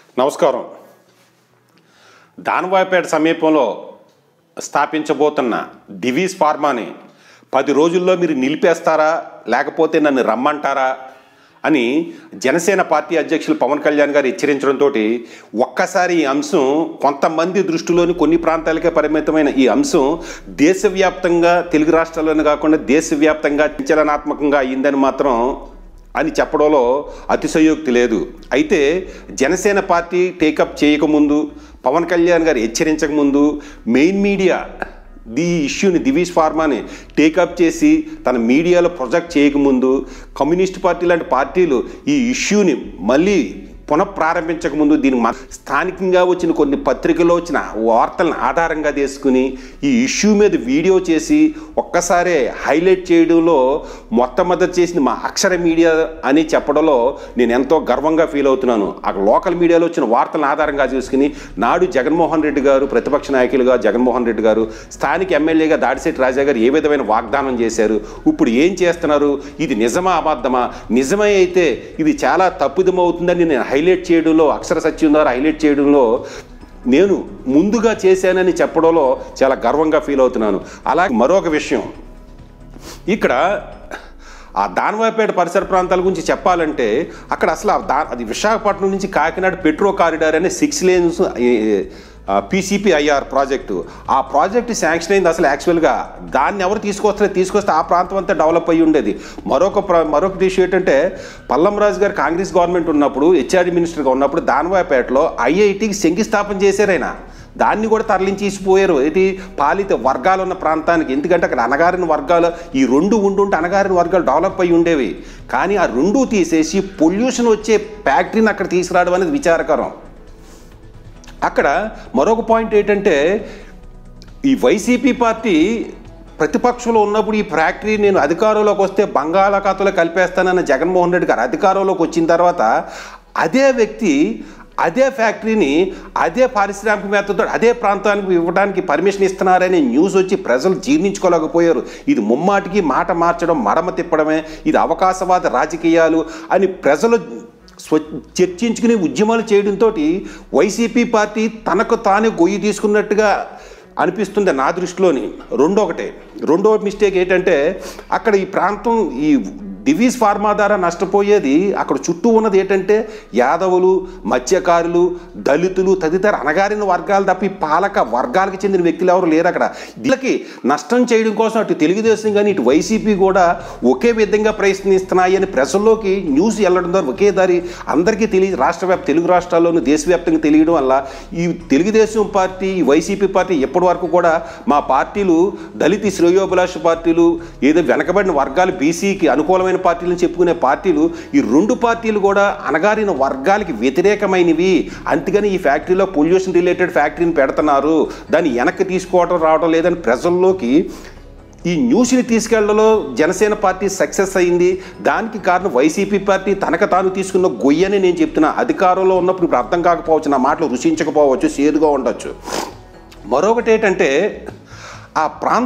నమస్కారం దానవాయపేట సమీపంలో స్థాపించబోతున్న డివీస్ ఫార్మాని పది రోజుల్లో మీరు నిలిపేస్తారా లేకపోతే నన్ను రమ్మంటారా అని జనసేన పార్టీ అధ్యక్షులు పవన్ కళ్యాణ్ గారు హెచ్చరించడంతో ఒక్కసారి ఈ అంశం కొంతమంది దృష్టిలోని కొన్ని ప్రాంతాలకే పరిమితమైన ఈ అంశం దేశవ్యాప్తంగా తెలుగు రాష్ట్రాల్లోనే కాకుండా దేశవ్యాప్తంగా సంచలనాత్మకంగా అయ్యిందని మాత్రం అని చెప్పడంలో అతిశయోక్తి లేదు అయితే జనసేన పార్టీ టేకప్ చేయకముందు పవన్ కళ్యాణ్ గారు హెచ్చరించకముందు మెయిన్ మీడియా ఈ ఇష్యూని దివీష్ ఫార్మాని టేకప్ చేసి తన మీడియాలో ప్రొజెక్ట్ చేయకముందు కమ్యూనిస్ట్ పార్టీ లాంటి పార్టీలు ఈ ఇష్యూని మళ్ళీ పునఃప్రారంభించకముందు దీని మ- స్థానికంగా వచ్చిన కొన్ని పత్రికల్లో వచ్చిన వార్తలను ఆధారంగా తీసుకుని ఈ ఇష్యూ మీద వీడియో చేసి ఒక్కసారే హైలైట్ చేయడంలో మొట్టమొదటి చేసింది మా అక్షర మీడియా అని చెప్పడంలో నేను ఎంతో గర్వంగా ఫీల్ అవుతున్నాను ఆ లోకల్ మీడియాలో వచ్చిన వార్తలను ఆధారంగా చేసుకుని నాడు జగన్మోహన్ రెడ్డి గారు ప్రతిపక్ష నాయకులుగా జగన్మోహన్ రెడ్డి గారు స్థానిక ఎమ్మెల్యేగా దాడిశెట్టి రాజా గారు ఏ విధమైన వాగ్దానం చేశారు ఇప్పుడు ఏం చేస్తున్నారు ఇది నిజమా అబద్ధమా నిజమే అయితే ఇది చాలా తప్పుదమవుతుందని నేను హైలైట్ చేయడంలో అక్షర సత్యం ద్వారా హైలైట్ చేయడంలో నేను ముందుగా చేశానని చెప్పడంలో చాలా గర్వంగా ఫీల్ అవుతున్నాను అలాగే మరొక విషయం ఇక్కడ ఆ దానవాయపేట పరిసర ప్రాంతాల గురించి చెప్పాలంటే అక్కడ అసలు ఆ దా అది విశాఖపట్నం నుంచి కాకినాడ పెట్రో కారిడార్ అనే six lanes PCP IR project ఆ ప్రాజెక్టు శాంక్షన్ అయింది అసలు యాక్చువల్గా దాన్ని ఎవరు తీసుకొస్తారో తీసుకొస్తే ఆ ప్రాంతం అంతా డెవలప్ అయ్యి ఉండేది మరొక ప్ర- మరొక ఇష్యూ ఏంటంటే పల్లం రాజు గారు కాంగ్రెస్ గవర్నమెంట్ ఉన్నప్పుడు హెచ్ఆర్డి మినిస్టర్గా ఉన్నప్పుడు దానవాయపేటలో ఐఐటికి శంకుస్థాపన చేశారు ఆయన దాన్ని కూడా తరలించి ఇసిపోయారు ఇది పాలిత వర్గాలు ఉన్న ప్రాంతానికి ఎందుకంటే అక్కడ అనగారిన వర్గాలు ఈ రెండు ఉండుంటే అనగారిన వర్గాలు డెవలప్ అయ్యి ఉండేవి కానీ ఆ రెండు తీసేసి పొల్యూషన్ వచ్చే ఫ్యాక్టరీని అక్కడ తీసుకురావడం అనేది విచారకరం అక్కడ మరొక పాయింట్ ఏంటంటే ఈ వైసీపీ పార్టీ ప్రతిపక్షంలో ఉన్నప్పుడు ఈ ఫ్యాక్టరీ నేను అధికారంలోకి వస్తే బంగాళాఖాతంలో కలిపేస్తానన్న జగన్మోహన్ రెడ్డి గారు అధికారంలోకి వచ్చిన తర్వాత అదే వ్యక్తి అదే ఫ్యాక్టరీని అదే పారిశ్రామికవేత్తతో అదే ప్రాంతానికి ఇవ్వడానికి పర్మిషన్ ఇస్తున్నారనే న్యూస్ వచ్చి ప్రజలు జీర్ణించుకోలేకపోయారు ఇది ముమ్మాటికి మాట మార్చడం మడమ తిప్పడమే ఇది అవకాశవాద రాజకీయాలు అని ప్రజలు స్వ చర్చించుకుని ఉద్యమాలు చేయడంతో వైసీపీ పార్టీ తనకు తానే గొయ్యి తీసుకున్నట్టుగా అనిపిస్తుంది నా దృష్టిలోని రెండో ఒకటే రెండో మిస్టేక్ ఏంటంటే అక్కడ ఈ ప్రాంతం ఈ డివీస్ ఫార్మా ద్వారా నష్టపోయేది అక్కడ చుట్టూ ఉన్నది ఏంటంటే యాదవులు మత్స్యకారులు దళితులు తదితర అనగారిన వర్గాలు తప్ప ఈ పాలక వర్గాలకు చెందిన వ్యక్తులు ఎవరు లేరు అక్కడ వీళ్ళకి నష్టం చేయడం కోసం అటు తెలుగుదేశం కానీ ఇటు వైసీపీ కూడా ఒకే విధంగా ప్రయత్నిస్తున్నాయి అని ప్రజల్లోకి న్యూస్ వెళ్ళడం ద్వారా ఒకే దారి అందరికీ తెలియ రాష్ట్ర వ్యాప్త తెలుగు రాష్ట్రాల్లోనూ దేశవ్యాప్తంగా తెలియడం వల్ల ఈ తెలుగుదేశం పార్టీ ఈ వైసీపీ పార్టీ ఎప్పటి వరకు కూడా మా పార్టీలు దళిత శ్రేయోభిలాష పార్టీలు ఏదో వెనకబడిన వర్గాలు బీసీకి అనుకూలమైన పార్టీలను చెప్పుకునే పార్టీలు ఈ రెండు పార్టీలు కూడా అనగారిన వర్గాలకి వ్యతిరేకమైనవి అందుకని ఈ ఫ్యాక్టరీలో పొల్యూషన్ రిలేటెడ్ ఫ్యాక్టరీని పెడుతున్నారు దాన్ని వెనక్కి తీసుకోవడం రావడం లేదని ప్రజల్లోకి ఈ న్యూస్ని తీసుకెళ్లడంలో జనసేన పార్టీ సక్సెస్ అయింది దానికి కారణం వైసీపీ పార్టీ తనకు తాను తీసుకున్న గొయ్యని నేను చెప్తున్నా అధికారంలో ఉన్నప్పుడు ఇప్పుడు అర్థం కాకపోవచ్చు నా మాటలు రుచించకపోవచ్చు చేదుగా ఉండొచ్చు మరొకటి ఏంటంటే ఆ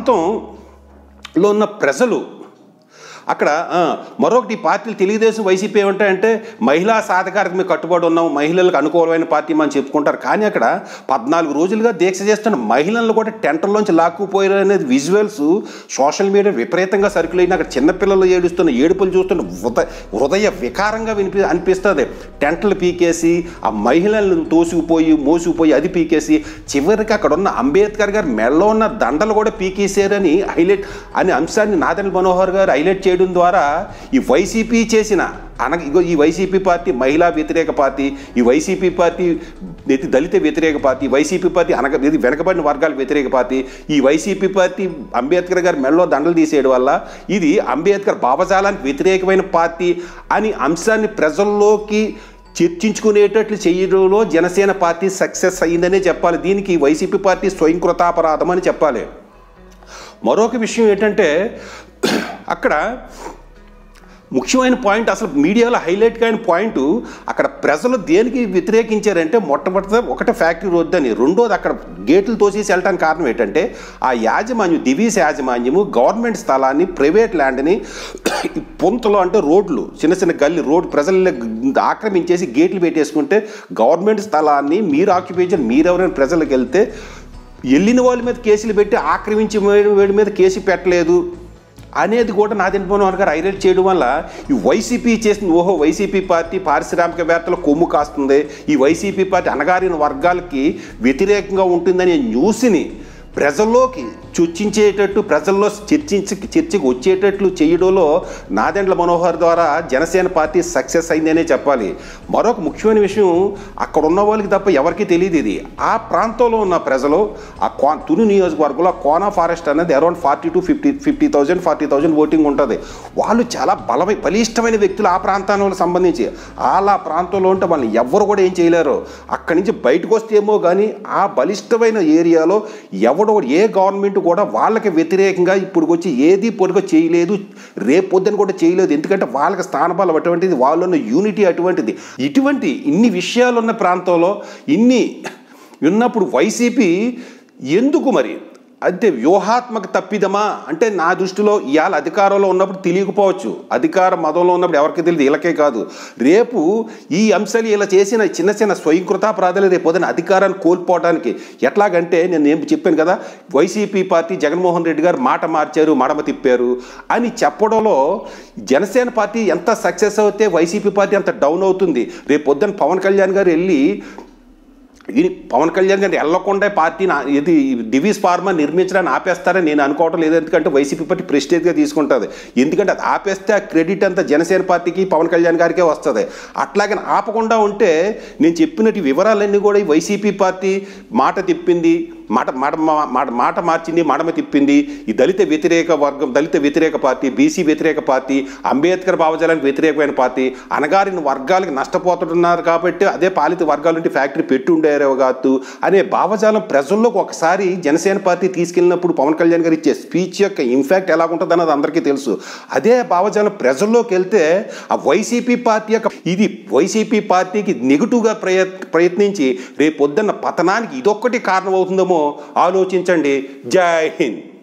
ప్రాంతంలో ఉన్న ప్రజలు అక్కడ ఆ, మరొకటి ఈ పార్టీలు తెలుగుదేశం వైసీపీ ఏమంటాయంటే మహిళా సాధికారత మీద కట్టుబడి ఉన్నాం మహిళలకు అనుకూలమైన పార్టీ మనం చెప్పుకుంటారు కానీ అక్కడ పద్నాలుగు రోజులుగా దీక్ష చేస్తున్న మహిళలను కూడా టెంటర్లోంచి లాక్కుపోయారు అనేది విజువల్స్ సోషల్ మీడియా విపరీతంగా సర్క్యుల్ అయిన అక్కడ చిన్నపిల్లలు ఏడుస్తున్న ఏడుపులు చూస్తున్న హృదయ హృదయ వికారంగా వినిపి అనిపిస్తుంది టెంటలు పీకేసి ఆ మహిళలను తోసుకుపోయి మోసుకుపోయి అది పీకేసి చివరికి అక్కడ ఉన్న అంబేద్కర్ గారు మెడలో ఉన్న దండలు కూడా పీకేశారని హైలైట్ అనే అంశాన్ని నాదెండ్ల మనోహర్ గారు హైలైట్ చేయడం ద్వారా ఈ వైసీపీ చేసిన అనగా ఇగో ఈ వైసీపీ పార్టీ మహిళా వ్యతిరేక పార్టీ ఈ వైసీపీ పార్టీ ఇది దళిత వ్యతిరేక పార్టీ వైసీపీ పార్టీ అనగ ఇది వెనకబడిన వర్గాల వ్యతిరేక పార్టీ ఈ వైసీపీ పార్టీ అంబేద్కర్ గారి మెడలో దండలు తీసేయడం వల్ల ఇది అంబేద్కర్ భావజాలానికి వ్యతిరేకమైన పార్టీ అని అంశాన్ని ప్రజల్లోకి చర్చించుకునేటట్లు చేయడంలో జనసేన పార్టీ సక్సెస్ అయ్యిందనే చెప్పాలి దీనికి వైసీపీ పార్టీ స్వయంకృతాపరాధం అని చెప్పాలి మరొక విషయం ఏంటంటే అక్కడ ముఖ్యమైన పాయింట్ అసలు మీడియాలో హైలైట్ కాని పాయింట్ అక్కడ ప్రజలు దేనికి వ్యతిరేకించారంటే మొట్టమొదటి ఒకటే ఫ్యాక్టరీ వద్దని రెండోది అక్కడ గేట్లు తోసేసి వెళ్ళడానికి కారణం ఏంటంటే ఆ యాజమాన్యం దివీస్ యాజమాన్యము గవర్నమెంట్ స్థలాన్ని ప్రైవేట్ ల్యాండ్ని పొంతలో అంటే రోడ్లు చిన్న చిన్న గల్లి రోడ్ ప్రజల్ని ఆక్రమించేసి గేట్లు పెట్టేసుకుంటే గవర్నమెంట్ స్థలాన్ని మీరు ఆక్యుపేషన్ మీరెవరైనా ప్రజలకు వెళ్తే వెళ్ళిన వాళ్ళ మీద కేసులు పెట్టి ఆక్రమించి వాడి మీద కేసు పెట్టలేదు అనేది కూడా నాదెండిపోయిన గారు హైలైట్ చేయడం వల్ల ఈ వైసీపీ చేసిన ఓహో వైసీపీ పార్టీ పారిశ్రామికవేత్తల కొమ్ము కాస్తుంది ఈ వైసీపీ పార్టీ అణగారిన వర్గాలకి వ్యతిరేకంగా ఉంటుందనే న్యూస్ని ప్రజల్లోకి చొచ్చించేటట్టు ప్రజల్లో చర్చించి చర్చకు వచ్చేటట్లు చేయడంలో నాదెండ్ల మనోహర్ ద్వారా జనసేన పార్టీ సక్సెస్ అయిందనే చెప్పాలి మరొక ముఖ్యమైన విషయం అక్కడ ఉన్న వాళ్ళకి తప్ప ఎవరికీ తెలియదు ఇది ఆ ప్రాంతంలో ఉన్న ప్రజలు ఆ కో తుని నియోజకవర్గంలో ఆ కోనా ఫారెస్ట్ అనేది around forty to fifty fifty thousand forty thousand voting ఉంటుంది వాళ్ళు చాలా బలమై బలిష్టమైన వ్యక్తులు ఆ ప్రాంతానికి సంబంధించి అలా ప్రాంతంలో ఉంటే వాళ్ళని ఎవ్వరు కూడా ఏం చేయలేరు అక్కడి నుంచి బయటకు వస్తేమో కానీ ఆ బలిష్టమైన ఏరియాలో ఎవడో ఏ గవర్నమెంట్ కూడా వాళ్ళకి వ్యతిరేకంగా ఇప్పుడు వచ్చి ఏది పొరుగు చేయలేదు రేపు పొద్దున కూడా చేయలేదు ఎందుకంటే వాళ్ళకి స్థానబలం అటువంటిది వాళ్ళున్న యూనిటీ అటువంటిది ఇటువంటి ఇన్ని విషయాలు ఉన్న ప్రాంతంలో ఇన్ని ఉన్నప్పుడు వైసీపీ ఎందుకు మరి అంటే వ్యూహాత్మక తప్పిదమా అంటే నా దృష్టిలో ఇవాళ అధికారంలో ఉన్నప్పుడు తెలియకపోవచ్చు అధికార మతంలో ఉన్నప్పుడు ఎవరికి తెలియదు వీళ్ళకే కాదు రేపు ఈ అంశాలు ఇలా చేసిన చిన్న చిన్న స్వయంకృతాపరాధాలు రేపు పొద్దున అధికారాన్ని కోల్పోవడానికి ఎట్లాగంటే నేను ఏం చెప్పాను కదా వైసీపీ పార్టీ జగన్మోహన్ రెడ్డి గారు మాట మార్చారు మడమ తిప్పారు అని చెప్పడంలో జనసేన పార్టీ ఎంత సక్సెస్ అవుతే వైసీపీ పార్టీ అంత డౌన్ అవుతుంది రేపు పొద్దున పవన్ కళ్యాణ్ గారు వెళ్ళి ఈ పవన్ కళ్యాణ్ గారిని వెళ్ళకుండా పార్టీ నా- ఇది డివిస్ ఫార్మా నిర్మించడానికి ఆపేస్తారని నేను అనుకోవటం లేదు ఎందుకంటే వైసీపీ పార్టీ ప్రెస్టేజ్గా తీసుకుంటుంది ఎందుకంటే అది ఆపేస్తే ఆ క్రెడిట్ అంతా జనసేన పార్టీకి పవన్ కళ్యాణ్ గారికే వస్తుంది అట్లాగని ఆపకుండా ఉంటే నేను చెప్పినట్టు ఈ వివరాలన్నీ కూడా ఈ వైసీపీ పార్టీ మాట తిప్పింది మాట మాట మా- మాట మాట మార్చింది మడమ తిప్పింది ఈ దళిత వ్యతిరేక వర్గం దళిత వ్యతిరేక పార్టీ బీసీ వ్యతిరేక పార్టీ అంబేద్కర్ భావజాలానికి వ్యతిరేకమైన పార్టీ అనగారిన వర్గాలకు నష్టపోతున్నారు కాబట్టి అదే పాలిత వర్గాల నుండి ఫ్యాక్టరీ పెట్టి ఉండేరో కాదు అనే భావజాలం ప్రజల్లోకి ఒకసారి జనసేన పార్టీ తీసుకెళ్ళినప్పుడు పవన్ కళ్యాణ్ గారు ఇచ్చే స్పీచ్ యొక్క ఇంపాక్ట్ ఎలాగుంటుంది అన్నది అందరికీ తెలుసు అదే భావజాలం ప్రజల్లోకి వెళ్తే ఆ వైసీపీ పార్టీ యొక్క ఇది వైసీపీ పార్టీకి నెగిటివ్గా ప్రయత్ ప్రయత్నించి రేపు పొద్దున్న పతనానికి ఇదొక్కటి కారణం అవుతుందేమో ఆలోచించండి జై హింద్